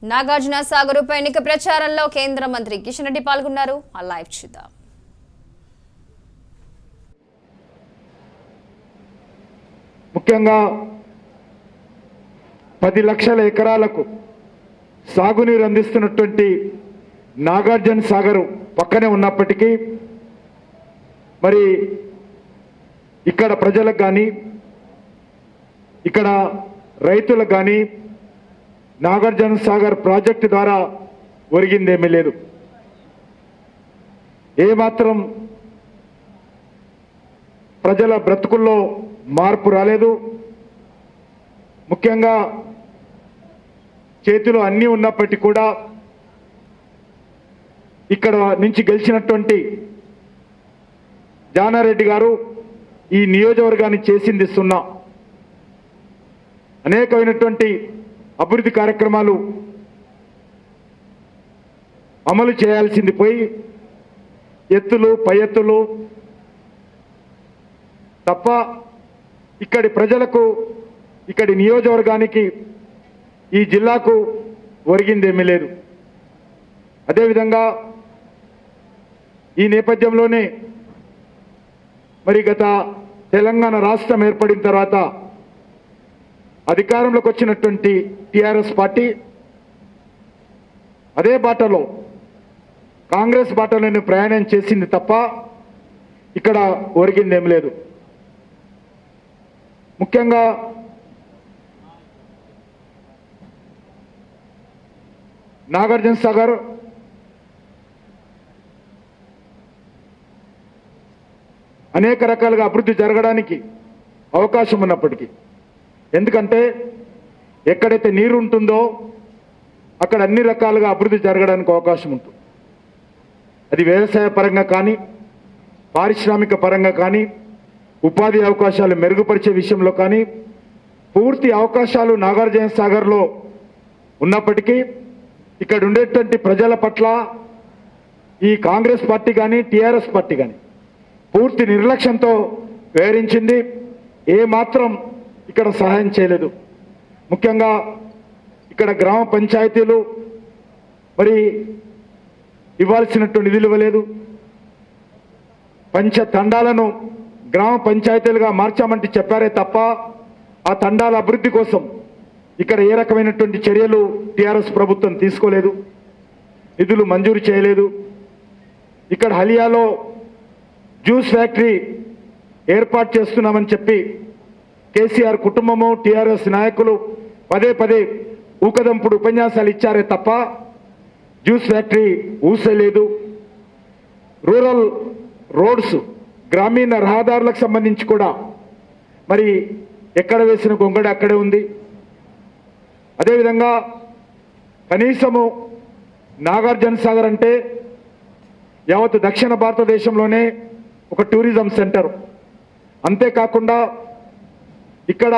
నాగార్జున సాగర్ ఉప ఎన్నిక ప్రచారంలో కేంద్ర మంత్రి కిషన్ రెడ్డి పాల్గొన్నారు ఆ లైవ్ చూద్దాం ముఖ్యంగా పది లక్షల ఎకరాలకు సాగునీరు అందిస్తున్నటువంటి నాగార్జున సాగర్ పక్కనే ఉన్నప్పటికీ మరి ఇక్కడ ప్రజలకు కానీ ఇక్కడ రైతులకు కానీ నాగార్జున సాగర్ ప్రాజెక్టు ద్వారా ఒరిగిందేమీ లేదు ఏమాత్రం ప్రజల బ్రతుకుల్లో మార్పు రాలేదు ముఖ్యంగా చేతిలో అన్నీ ఉన్నప్పటికీ కూడా ఇక్కడ నుంచి గెలిచినటువంటి జానారెడ్డి గారు ఈ నియోజకవర్గాన్ని చేసింది సున్నా అనేకమైనటువంటి అభివృద్ధి కార్యక్రమాలు అమలు చేయాల్సింది పోయి ఎత్తులు పై ఎత్తులు తప్ప ఇక్కడి ప్రజలకు ఇక్కడి నియోజకవర్గానికి ఈ జిల్లాకు ఒరిగిందేమీ లేదు అదేవిధంగా ఈ నేపథ్యంలోనే మరి గత తెలంగాణ రాష్ట్రం ఏర్పడిన తర్వాత అధికారంలోకి వచ్చినటువంటి టిఆర్ఎస్ పార్టీ అదే బాటలో కాంగ్రెస్ బాటలోనే ప్రయాణం చేసింది తప్ప ఇక్కడ ఒరిగిందేం లేదు ముఖ్యంగా నాగార్జున సాగర్ అనేక రకాలుగా అభివృద్ధి జరగడానికి అవకాశం ఉన్నప్పటికీ ఎందుకంటే ఎక్కడైతే నీరు ఉంటుందో అక్కడ అన్ని రకాలుగా అభివృద్ధి జరగడానికి అవకాశం ఉంటుంది అది వ్యవసాయ పరంగా కానీ పారిశ్రామిక పరంగా కానీ ఉపాధి అవకాశాలు మెరుగుపరిచే విషయంలో కానీ పూర్తి అవకాశాలు నాగార్జున సాగర్లో ఉన్నప్పటికీ ఇక్కడ ఉండేటువంటి ప్రజల పట్ల ఈ కాంగ్రెస్ పార్టీ కానీ టీఆర్ఎస్ పార్టీ కానీ పూర్తి నిర్లక్ష్యంతో వ్యవహరించింది ఏ మాత్రం ఇక్కడ సహాయం చేయలేదు ముఖ్యంగా ఇక్కడ గ్రామ పంచాయతీలు మరి ఇవ్వాల్సినట్టు నిధులు ఇవ్వలేదు పంచ తండాలను గ్రామ పంచాయతీలుగా మార్చామంటే చెప్పారే తప్ప ఆ తండాల అభివృద్ధి కోసం ఇక్కడ ఏ రకమైనటువంటి చర్యలు టీఆర్ఎస్ ప్రభుత్వం తీసుకోలేదు నిధులు మంజూరు చేయలేదు ఇక్కడ హలియాలో జ్యూస్ ఫ్యాక్టరీ ఏర్పాటు చేస్తున్నామని చెప్పి కేసీఆర్ కుటుంబము టీఆర్ఎస్ నాయకులు పదే పదే ఊకదంపుడు ఉపన్యాసాలు ఇచ్చారే తప్ప జ్యూస్ ఫ్యాక్టరీ ఊసలేదు రూరల్ రోడ్స్ గ్రామీణ రహదారులకు సంబంధించి కూడా మరి ఎక్కడ వేసిన గొంగడి అక్కడే ఉంది అదేవిధంగా కనీసము నాగార్జున సాగర్ అంటే యావత్ దక్షిణ భారతదేశంలోనే ఒక టూరిజం సెంటర్ అంతేకాకుండా ఇక్కడ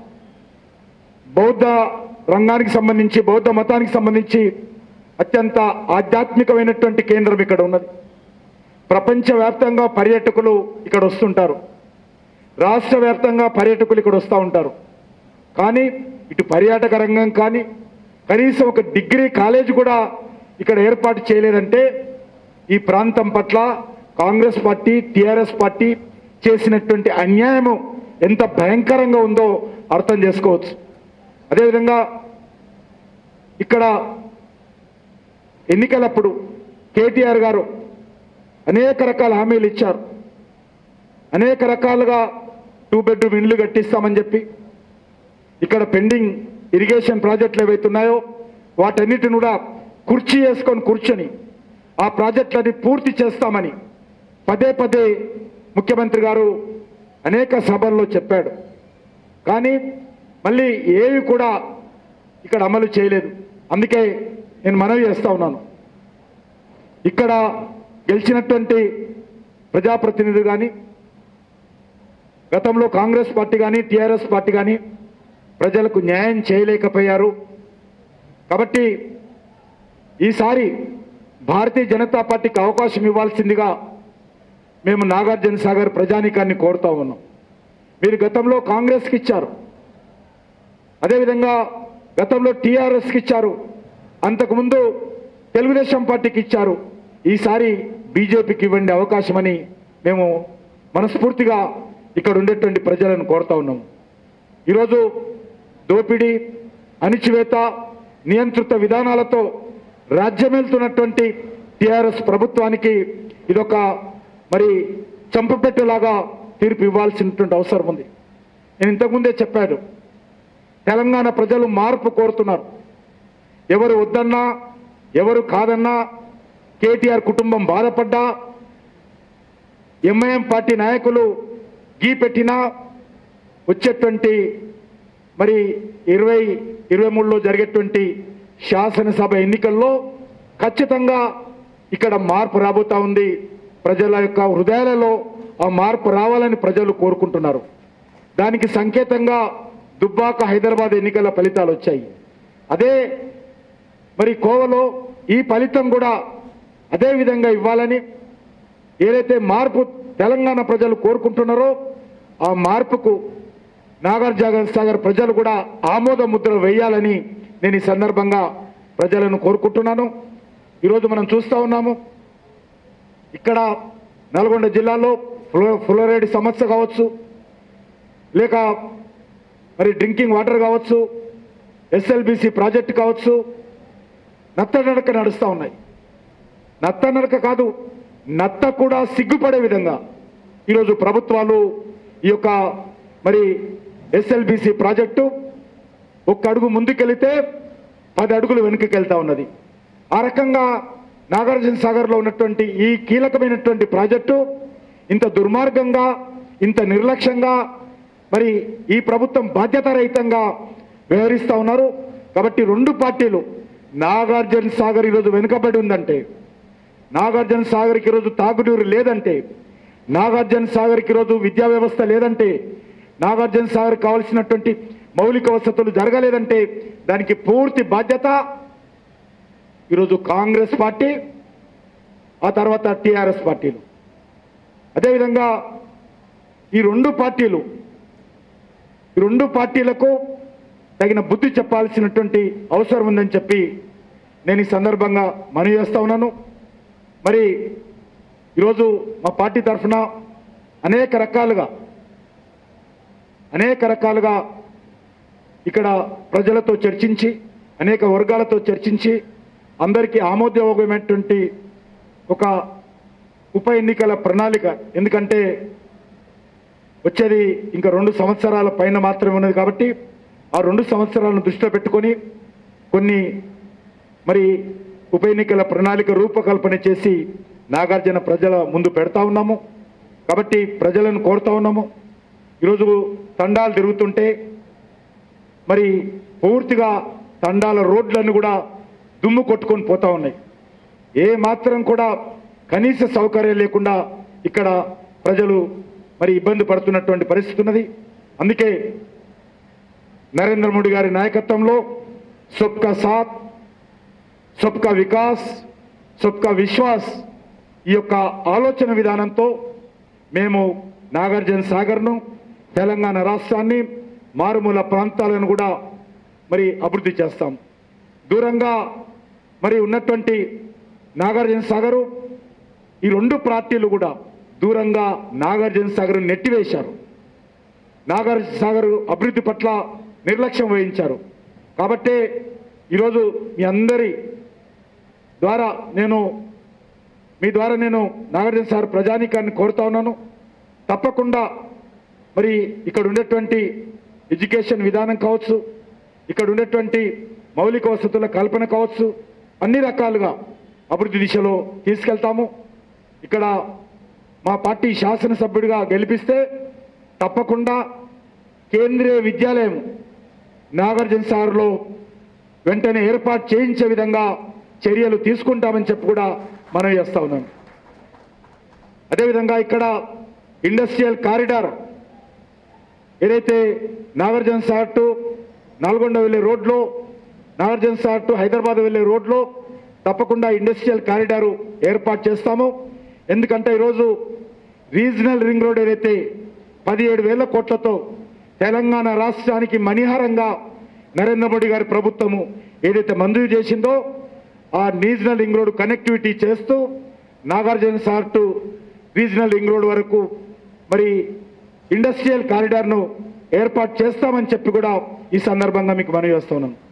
బౌద్ధ రంగానికి సంబంధించి బౌద్ధ మతానికి సంబంధించి అత్యంత ఆధ్యాత్మికమైనటువంటి కేంద్రం ఇక్కడ ఉన్నది ప్రపంచవ్యాప్తంగా పర్యాటకులు ఇక్కడ వస్తుంటారు రాష్ట్ర వ్యాప్తంగా పర్యాటకులు ఇక్కడ వస్తూ ఉంటారు కానీ ఇటు పర్యాటక రంగం కానీ కనీసం ఒక డిగ్రీ కాలేజ్ కూడా ఇక్కడ ఏర్పాటు చేయలేదంటే ఈ ప్రాంతం పట్ల కాంగ్రెస్ పార్టీ టిఆర్ఎస్ పార్టీ చేసినటువంటి అన్యాయము ఎంత భయంకరంగా ఉందో అర్థం చేసుకోవచ్చు అదేవిధంగా ఇక్కడ ఎన్నికలప్పుడు కేటీఆర్ గారు అనేక రకాల హామీలు ఇచ్చారు అనేక రకాలుగా టూ బెడ్రూమ్ ఇండ్లు కట్టిస్తామని చెప్పి ఇక్కడ పెండింగ్ ఇరిగేషన్ ప్రాజెక్టులు ఏవైతే ఉన్నాయో వాటన్నిటిని కూడా కుర్చీ వేసుకొని కూర్చొని ఆ ప్రాజెక్టులని పూర్తి చేస్తామని పదే పదే ముఖ్యమంత్రి గారు అనేక సభల్లో చెప్పాడు కానీ మళ్ళీ ఏవి కూడా ఇక్కడ అమలు చేయలేదు అందుకే నేను మనవి చేస్తా ఉన్నాను ఇక్కడ గెలిచినటువంటి ప్రజాప్రతినిధులు కానీ గతంలో కాంగ్రెస్ పార్టీ కానీ టీఆర్ఎస్ పార్టీ కానీ ప్రజలకు న్యాయం చేయలేకపోయారు కాబట్టి ఈసారి భారతీయ జనతా పార్టీకి అవకాశం ఇవ్వాల్సిందిగా మేము నాగార్జున సాగర్ ప్రజానీకాన్ని కోరుతా ఉన్నాం మీరు గతంలో కాంగ్రెస్కి ఇచ్చారు అదేవిధంగా గతంలో టీఆర్ఎస్కి ఇచ్చారు అంతకుముందు తెలుగుదేశం పార్టీకి ఇచ్చారు ఈసారి బీజేపీకి ఇవ్వండి అవకాశమని మేము మనస్ఫూర్తిగా ఇక్కడ ఉండేటువంటి ప్రజలను కోరుతా ఉన్నాము ఈరోజు దోపిడీ అణిచివేత నియంత్రిత విధానాలతో రాజ్యమేలుతున్నటువంటి టిఆర్ఎస్ ప్రభుత్వానికి ఇదొక మరి చంపపెట్టేలాగా తీర్పు ఇవ్వాల్సినటువంటి అవసరం ఉంది నేను ఇంతకుముందే చెప్పాను తెలంగాణ ప్రజలు మార్పు కోరుతున్నారు ఎవరు వద్దన్నా ఎవరు కాదన్నా కేటీఆర్ కుటుంబం బాధపడ్డా ఎంఐఎం పార్టీ నాయకులు గీ పెట్టినా వచ్చేటువంటి మరి ఇరవై ఇరవై మూడులో జరిగేటువంటి శాసనసభ ఎన్నికల్లో ఖచ్చితంగా ఇక్కడ మార్పు రాబోతా ఉంది ప్రజల యొక్క హృదయాలలో ఆ మార్పు రావాలని ప్రజలు కోరుకుంటున్నారు దానికి సంకేతంగా దుబ్బాక హైదరాబాద్ ఎన్నికల ఫలితాలు వచ్చాయి అదే మరి కోవలో ఈ ఫలితం కూడా అదే విధంగా ఇవ్వాలని ఏదైతే మార్పు తెలంగాణ ప్రజలు కోరుకుంటున్నారో ఆ మార్పుకు నాగార్జున సాగర్ ప్రజలు కూడా ఆమోద ముద్ర వేయాలని నేను ఈ సందర్భంగా ప్రజలను కోరుకుంటున్నాను ఈరోజు మనం చూస్తూ ఉన్నాము ఇక్కడ నల్గొండ జిల్లాలో ఫ్లో- ఫ్లోరైడ్ సమస్య కావచ్చు లేక మరి డ్రింకింగ్ వాటర్ కావచ్చు ఎస్ఎల్బిసి ప్రాజెక్ట్ కావచ్చు నత్తనడక నడుస్తూ ఉన్నాయి నత్త నడక కాదు నత్త కూడా సిగ్గుపడే విధంగా ఈరోజు ప్రభుత్వాలు ఈ యొక్క మరి ఎస్ఎల్బిసి ప్రాజెక్టు ఒక్క అడుగు ముందుకెళితే పది అడుగులు వెనుకకెళ్తా ఉన్నది ఆ రకంగా నాగార్జున సాగర్లో ఉన్నటువంటి ఈ కీలకమైనటువంటి ప్రాజెక్టు ఇంత దుర్మార్గంగా ఇంత నిర్లక్ష్యంగా మరి ఈ ప్రభుత్వం బాధ్యతారహితంగా వ్యవహరిస్తా ఉన్నారు కాబట్టి రెండు పార్టీలు నాగార్జున సాగర్ ఈరోజు వెనుకబడి ఉందంటే నాగార్జున సాగర్కి ఈరోజు తాగునీరు లేదంటే నాగార్జున సాగర్కి ఈరోజు విద్యా వ్యవస్థ లేదంటే నాగార్జున సాగర్ కావాల్సినటువంటి మౌలిక వసతులు జరగలేదంటే దానికి పూర్తి బాధ్యత ఈరోజు కాంగ్రెస్ పార్టీ ఆ తర్వాత టిఆర్ఎస్ పార్టీలు అదేవిధంగా ఈ రెండు పార్టీలు ఈ రెండు పార్టీలకు తగిన బుద్ధి చెప్పాల్సినటువంటి అవసరం ఉందని చెప్పి నేను ఈ సందర్భంగా మనవి చేస్తా ఉన్నాను మరి ఈరోజు మా పార్టీ తరఫున అనేక రకాలుగా అనేక రకాలుగా ఇక్కడ ప్రజలతో చర్చించి అనేక వర్గాలతో చర్చించి అందరికీ ఆమోదయోగ్యమైనటువంటి ఒక ఉప ఎన్నికల ప్రణాళిక ఎందుకంటే వచ్చేది ఇంకా రెండు సంవత్సరాల పైన మాత్రమే ఉన్నది కాబట్టి ఆ రెండు సంవత్సరాలను దృష్టిలో పెట్టుకొని కొన్ని మరి ఉప ఎన్నికల ప్రణాళిక రూపకల్పన చేసి నాగార్జున ప్రజల ముందు పెడతా ఉన్నాము కాబట్టి ప్రజలను కోరుతా ఉన్నాము ఈరోజు తండాలు తిరుగుతుంటే మరి పూర్తిగా తండాల రోడ్లన్నీ కూడా దుమ్ము కొట్టుకొని పోతా ఉన్నాయి ఏ మాత్రం కూడా కనీస సౌకర్యం లేకుండా ఇక్కడ ప్రజలు మరి ఇబ్బంది పడుతున్నటువంటి పరిస్థితి ఉన్నది అందుకే నరేంద్ర మోడీ గారి నాయకత్వంలో సొబ్కా సాత్ సొబ్కా వికాస్ సొబ్కా విశ్వాస్ ఈ యొక్క ఆలోచన విధానంతో మేము నాగార్జున సాగర్ను తెలంగాణ రాష్ట్రాన్ని మారుమూల ప్రాంతాలను కూడా మరి అభివృద్ధి చేస్తాం దూరంగా మరి ఉన్నటువంటి నాగార్జున సాగరు ఈ రెండు పార్టీలు కూడా దూరంగా నాగార్జున సాగర్ నెట్టివేశారు నాగార్జున సాగర్ అభివృద్ధి పట్ల నిర్లక్ష్యం వహించారు కాబట్టే ఈరోజు మీ అందరి ద్వారా నేను మీ ద్వారా నేను నాగార్జున సార్ ప్రజానీకాన్ని కోరుతా ఉన్నాను తప్పకుండా మరి ఇక్కడ ఉండేటువంటి ఎడ్యుకేషన్ విధానం కావచ్చు ఇక్కడ ఉండేటువంటి మౌలిక వసతుల కల్పన కావచ్చు అన్ని రకాలుగా అభివృద్ధి దిశలో తీసుకెళ్తాము ఇక్కడ మా పార్టీ శాసనసభ్యుడిగా గెలిపిస్తే తప్పకుండా కేంద్రీయ విద్యాలయం నాగార్జున సాగర్లో వెంటనే ఏర్పాటు చేయించే విధంగా చర్యలు తీసుకుంటామని చెప్పి కూడా మనం చేస్తా ఉన్నాం అదేవిధంగా ఇక్కడ ఇండస్ట్రియల్ కారిడార్ ఏదైతే నాగార్జున సాగర్ టు నల్గొండ వెళ్ళే రోడ్లో నాగార్జున సాగర్ టు హైదరాబాద్ వెళ్ళే రోడ్లో తప్పకుండా ఇండస్ట్రియల్ కారిడారు ఏర్పాటు చేస్తాము ఎందుకంటే ఈరోజు రీజనల్ రింగ్ రోడ్ ఏదైతే పదిహేడు వేల కోట్లతో తెలంగాణ రాష్ట్రానికి మణిహారంగా నరేంద్ర మోడీ గారి ప్రభుత్వము ఏదైతే మంజూరు చేసిందో ఆ రీజనల్ రింగ్ రోడ్ కనెక్టివిటీ చేస్తూ Nagarjuna Sagar to regional ring road వరకు మరి ఇండస్ట్రియల్ కారిడార్ను ఏర్పాటు చేస్తామని చెప్పి కూడా ఈ సందర్భంగా మీకు మనవి చేస్తున్నాను